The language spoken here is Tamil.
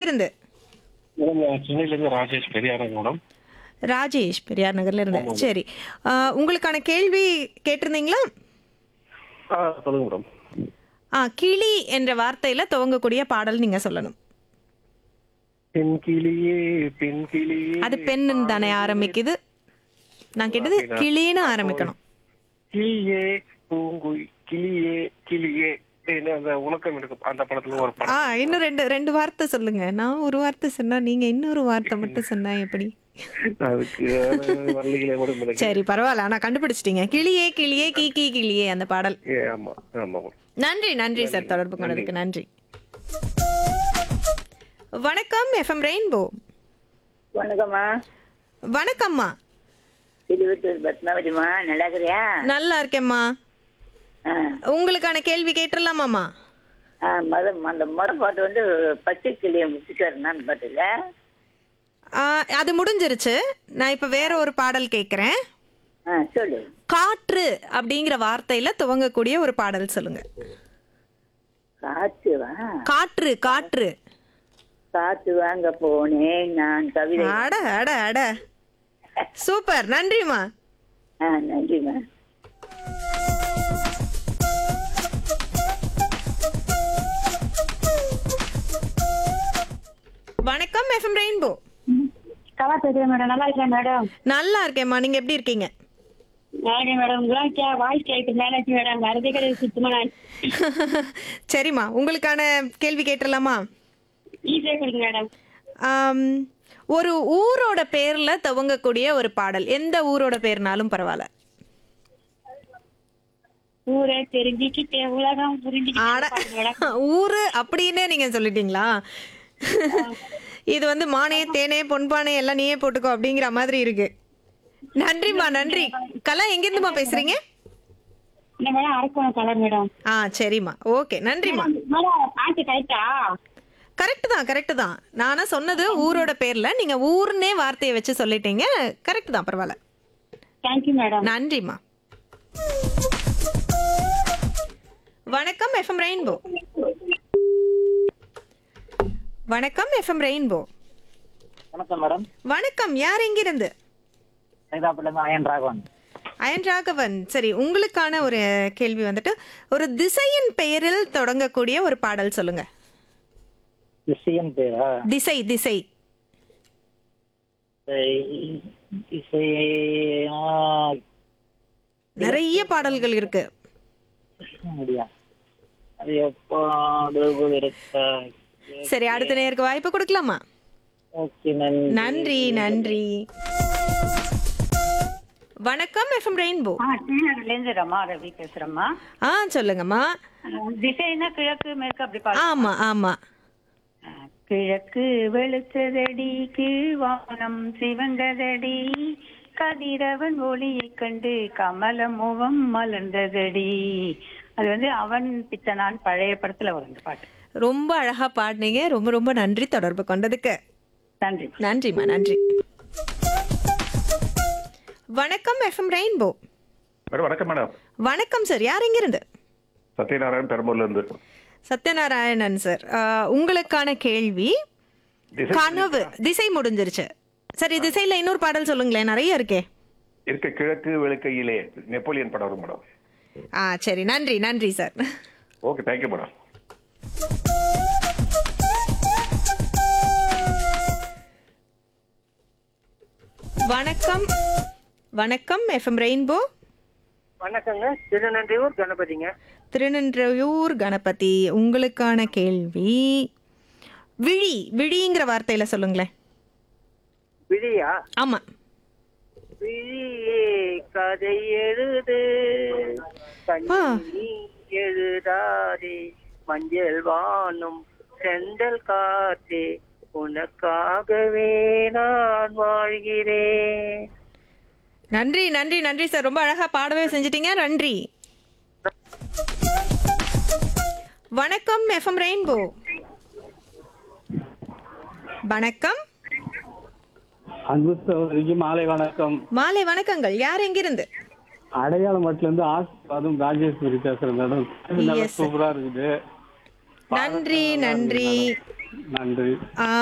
எங்கிருந்து மேடம் நான் சென்னையில இருந்து ராஜேஷ் பெரியாரங்க மேடம் ராஜேஷ் பெரியார் நகர்ல இருந்து சரி ஆ, உங்களுக்கான கேள்வி கேட்டிருந்தீங்களா ஆ சொல்லுங்க மேடம் ஆ கிளி என்ற வார்த்தையில துவங்கக்கூடிய பாடல் நீங்க சொல்லணும் பெண் கிளியே பெண் கிளியே அது பெண் தானே ஆரம்பிக்குது நான் கேட்டது கிளின்னு ஆரம்பிக்கணும் கிளியே பூங்குய் கிளியே கிளியே என்ன அந்த உலகம் இருக்கு அந்த படத்துல ஒரு ஆ படம் இன்னும் ரெண்டு ரெண்டு வார்த்தை சொல்லுங்க நான் ஒரு வார்த்தை சொன்னா நீங்க இன்னொரு வார்த்தை மட்டும் சொன்னா எப்படி அதுக்கு வரலைகளே மேடம் எனக்கு சரி பரவாயில்ல ஆனா கண்டுபிடிச்சிட்டீங்க கிளியே கிளியே கீ கீ கிளியே அந்த பாடல் ஏ, ஆமா ஆமா மேடம். நன்றி நன்றி சார் தொடர்பு கொண்டதுக்கு நன்றி வணக்கம் எஃப்எம் ரெயின்போ வணக்கம்மா வணக்கம்மா திருவத்தூர் பத்மாவதிமா நல்லா இருக்கிறியா நல்லா இருக்கேம்மா ஆ உங்களுக்கான கேள்வி கேட்டுடலாமாம்மா ஆ மத அந்த முறை பாட்டு வந்து பச்சை கிளியை முடிச்சுட்டு பாட்டுல ஆ, அது முடிஞ்சிருச்சு நான் இப்ப வேற ஒரு பாடல் கேட்குறேன் ஆ சொல்லு காற்று அப்படிங்கிற வார்த்தையில துவங்கக்கூடிய ஒரு பாடல் சொல்லுங்க காற்று வா காற்று காற்று காற்று வாங்க போனேன் நான் கவிதை அட அட அட சூப்பர் நன்றிம்மா ஆ நன்றிம்மா வணக்கம் எஃப்எம் ரெயின்போ கலா பேசுறேன் மேடம் நல்லா இருக்கேன் மேடம் நல்லா இருக்கேம்மா நீங்க எப்படி இருக்கீங்க நானே மேடம் உங்களாம் கே வாய்ஸ் கேட்டு மேலாச்சு மேடம் வரதே கிடையாது சுத்தமா நான் சரிம்மா உங்களுக்கான கேள்வி கேட்டுடலாமா ஈஸியாக கொடுங்க மேடம் ஆம், ஒரு ஊரோட பேர்ல துவங்கக்கூடிய ஒரு பாடல் எந்த ஊரோட பேர்னாலும் பரவாயில்ல ஊரை தெரிஞ்சுக்கிட்டே உலகம் ஆட புரிஞ்சுக்கிட்டே மேடம் ஊரு அப்படின்னே நீங்க சொல்லிட்டீங்களா இது வந்து மானே தேனே பொன்பானே எல்லாம் நீயே போட்டுக்கோ அப்படிங்கிற மாதிரி இருக்கு நன்றிம்மா நன்றி கலா எங்கிருந்துமா பேசுறீங்க இந்த மேடம் அரக்கோணம் கலர் மேடம் ஆ சரிம்மா ஓகே நன்றிம்மா மேடம் பாட்டு கரெக்டா கரெக்ட் தான் கரெக்ட் தான் நானா சொன்னது ஊரோட பேர்ல நீங்க ஊர்னே வார்த்தையை வச்சு சொல்லிட்டீங்க கரெக்ட் தான் பரவாயில்ல தேங்க்யூ மேடம் நன்றிம்மா வணக்கம் எஃப்எம் ரெயின்போ வணக்கம் எஃப்எம் ரெயின்போ வணக்கம் மேடம் வணக்கம் யார் எங்கிருந்து சைதாப்பட்டிலேருந்து அயன் ராகவன் அயன் ராகவன் சரி உங்களுக்கான ஒரு கேள்வி வந்துட்டு ஒரு திசையின் பெயரில் தொடங்கக்கூடிய ஒரு பாடல் சொல்லுங்க இசையன் பேரா திசை திசை இசை- இசை ஆ, நிறைய பாடல்கள் இருக்கு முடியா அது எப்போ இருக்கா சரி அடுத்த நேருக்கு வாய்ப்பு கொடுக்கலாமா ஓகே நன்றி நன்றி நன்றி வணக்கம் எஃப்எம் ரெயின்போ ஆ ஸ்ரீநகர்லேருந்து ரமா ரவி பேசுறேம்மா ஆ சொல்லுங்கம்மா திசைனா கிழக்கு மேற்கு அப்படி பா ஆமா ஆமா கிழக்கு வெளுத்ததடி கீழ்வானம் சிவந்ததடி கதிரவன் ஒளியைக் கண்டு கமல முகம் மலர்ந்ததடி அது வந்து அவன் பித்தனான் பழைய படத்துல வரும் இந்த பாட்டு ரொம்ப அழகா பாடினீங்க ரொம்ப ரொம்ப நன்றி தொடர்பு கொண்டதுக்கு நன்றி நன்றிம்மா நன்றி வணக்கம் எஃப்எம் ரெயின்போ மேடம் வணக்கம் மேடம் வணக்கம் சார் யார் எங்கிருந்து சத்யநாராயண் பெரம்பூர்ல இருந்து சத்யநாராயணன் சார் உங்களுக்கான கேள்வி திசை- கனவு திசை முடிஞ்சிருச்சு சரி திசையில இன்னொரு பாடல் சொல்லுங்களேன் நிறைய இருக்கே இருக்க கிழக்கு வெளுக்கையிலே நெப்போலியன் படம் வரும் மேடம் ஆ சரி நன்றி நன்றி சார் ஓகே தேங்க்யூ மேடம் வணக்கம் வணக்கம் எஃப்எம் ரெயின்போ வணக்கங்க திருநன்றியூர் கணபதிங்க திருநன்றையூர் கணபதி உங்களுக்கான கேள்வி விழி விழிங்கிற வார்த்தையில சொல்லுங்களேன் விழியா ஆமா விழியே கதை எழுது ஆ. கண்ணி எழுதாதே மஞ்சள் வானும் செந்தல் காற்றே உனக்காகவே நான் வாழ்கிறேன் நன்றி நன்றி நன்றி சார் ரொம்ப அழகா பாடவே செஞ்சிட்டீங்க நன்றி வணக்கம் எஃப்எம் ரெயின்போ வணக்கம் அன்பு சகோதரிக்கு மாலை வணக்கம் மாலை வணக்கங்கள் யார் எங்கிருந்து அடையாளம் மட்டும் இருந்து ஆசீர்வாதம் ராஜேஸ்வரி பேசுறேன் மேடம் நல்லா Yes, sir. சூப்பரா இருக்குது நன்றி நன்றி நன்றி ஆ,